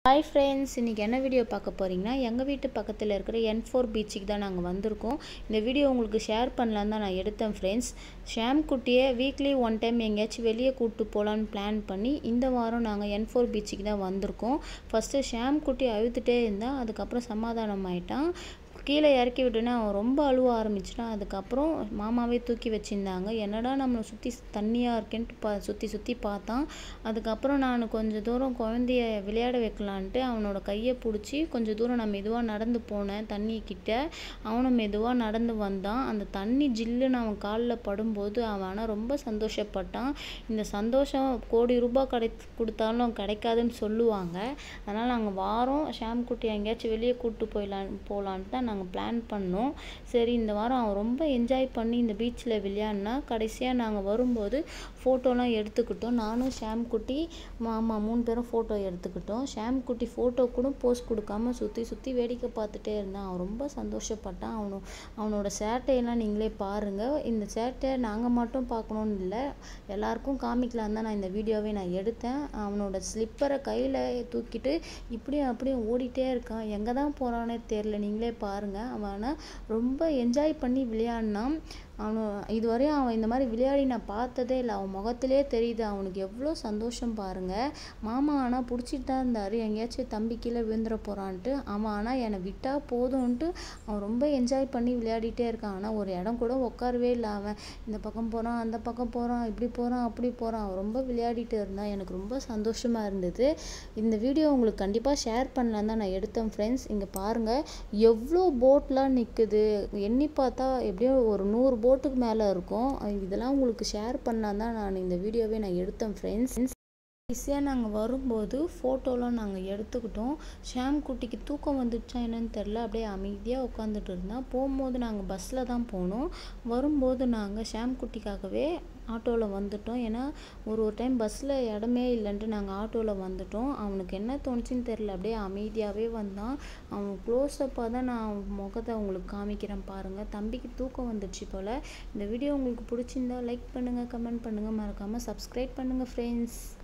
hi friends இன்றைக்கி என்ன video பார்க்க போகிறீங்கன்னா எங்கள் வீட்டு பக்கத்தில் இருக்கிற என் ஃபோர் பீச்சுக்கு தான் நாங்கள் வந்திருக்கோம் இந்த வீடியோ உங்களுக்கு ஷேர் பண்ணலான்னு தான் நான் எடுத்தேன் ஃப்ரெண்ட்ஸ் ஷாம் குட்டியை வீக்லி ஒன் டைம் எங்கேயாச்சும் வெளியே கூப்பிட்டு போகலான்னு பிளான் பண்ணி இந்த வாரம் நாங்கள் என் ஃபோர் பீச்சுக்கு தான் வந்திருக்கோம் ஃபஸ்ட்டு ஷாம் குட்டி அழுதுகிட்டே இருந்தால் அதுக்கப்புறம் சமாதானம் ஆயிட்டான் கீழே இறக்கி விட்டோன்னே அவன் ரொம்ப அழுவ ஆரம்பிச்சிட்டான் அதுக்கப்புறம் மாமாவே தூக்கி வச்சுருந்தாங்க என்னடா நம்மளை சுற்றி தண்ணியாக இருக்கேன்ட்டு பா சுற்றி சுற்றி பார்த்தான் அதுக்கப்புறம் நான் கொஞ்சம் தூரம் குழந்தைய விளையாட வைக்கலான்ட்டு அவனோட கையை பிடிச்சி கொஞ்சம் தூரம் நான் மெதுவாக நடந்து போனேன் தண்ணி கிட்ட அவனும் மெதுவாக நடந்து வந்தான் அந்த தண்ணி ஜில்லுன்னு அவன் காலில் படும்போது அவன் ஆனால் ரொம்ப சந்தோஷப்பட்டான் இந்த சந்தோஷம் கோடி ரூபாய் கிடை கொடுத்தாலும் கிடைக்காதுன்னு சொல்லுவாங்க அதனால் நாங்கள் வாரம் ஷாம் குட்டி எங்கேயாச்சும் வெளியே கூப்பிட்டு போயிடலான் போகலான்ட்டு தான் நாங்கள் பிளான் பண்ணோம் சரி இந்த வாரம் அவன் ரொம்ப என்ஜாய் பண்ணி இந்த பீச்சில் விளையாடினா கடைசியாக நாங்கள் வரும்போது ஃபோட்டோலாம் எடுத்துக்கிட்டோம் நானும் ஷாம் குட்டி மாமா மூணு பேரும் ஃபோட்டோ எடுத்துக்கிட்டோம் ஷாம் குட்டி ஃபோட்டோ கூட போஸ்ட் கொடுக்காம சுற்றி சுற்றி வேடிக்கை பார்த்துட்டே இருந்தான் அவன் ரொம்ப சந்தோஷப்பட்டான் அவனு அவனோட சேட்டையெல்லாம் நீங்களே பாருங்கள் இந்த சேட்டை நாங்கள் மட்டும் பார்க்கணுன்னு இல்லை எல்லாருக்கும் காமிக்கலாம் தான் நான் இந்த வீடியோவை நான் எடுத்தேன் அவனோட ஸ்லிப்பரை கையில் தூக்கிட்டு இப்படியும் அப்படியும் ஓடிட்டே இருக்கான் எங்கே தான் போகிறானே தெரில நீங்களே பாருங்கள் அவனை ரொம்ப என்ஜாய் பண்ணி விளையாடினான் அவனு இதுவரையும் அவன் இந்த மாதிரி விளையாடி நான் பார்த்ததே இல்லை அவன் முகத்திலே தெரியுது அவனுக்கு எவ்வளோ சந்தோஷம் பாருங்கள் மாமா ஆனால் பிடிச்சிட்டு தான் இருந்தார் எங்கேயாச்சும் தம்பி கீழே விழுந்துட போகிறான்ட்டு அவன் ஆனால் என்னை விட்டால் போதும்ன்ட்டு அவன் ரொம்ப என்ஜாய் பண்ணி விளையாடிட்டே இருக்கான் ஆனால் ஒரு இடம் கூட உட்காரவே இல்லை அவன் இந்த பக்கம் போகிறான் அந்த பக்கம் போகிறான் இப்படி போகிறான் அப்படி போகிறான் அவன் ரொம்ப விளையாடிட்டு இருந்தான் எனக்கு ரொம்ப சந்தோஷமாக இருந்தது இந்த வீடியோ உங்களுக்கு கண்டிப்பாக ஷேர் பண்ணலாம் தான் நான் எடுத்தேன் ஃப்ரெண்ட்ஸ் இங்கே பாருங்கள் எவ்வளோ போட்லாம் நிற்குது எண்ணி பார்த்தா எப்படியும் ஒரு நூறு போட்டுக்கு மேலே இருக்கும் இதெல்லாம் உங்களுக்கு ஷேர் பண்ணலாம் தான் நான் இந்த வீடியோவே நான் எடுத்தேன் ஃப்ரெண்ட்ஸ் ஈஸியாக நாங்கள் வரும்போது ஃபோட்டோலாம் நாங்கள் எடுத்துக்கிட்டோம் ஷாம் குட்டிக்கு தூக்கம் வந்துடுச்சா என்னன்னு தெரில அப்படியே அமைதியாக உட்காந்துட்டு இருந்தான் போகும்போது நாங்கள் பஸ்ஸில் தான் போனோம் வரும்போது நாங்கள் ஷாம் குட்டிக்காகவே ஆட்டோவில் வந்துட்டோம் ஏன்னா ஒரு ஒரு டைம் பஸ்ஸில் இடமே இல்லைன்ட்டு நாங்கள் ஆட்டோவில் வந்துட்டோம் அவனுக்கு என்ன தோணுச்சுன்னு தெரில அப்படியே அமைதியாகவே வந்தான் அவன் க்ளோஸ்அப்பாக தான் நான் அவன் முகத்தை உங்களுக்கு காமிக்கிறேன் பாருங்கள் தம்பிக்கு தூக்கம் வந்துடுச்சு போல் இந்த வீடியோ உங்களுக்கு பிடிச்சிருந்தா லைக் பண்ணுங்கள் கமெண்ட் பண்ணுங்கள் மறக்காமல் சப்ஸ்கிரைப் பண்ணுங்கள் ஃப்ரெண்ட்ஸ்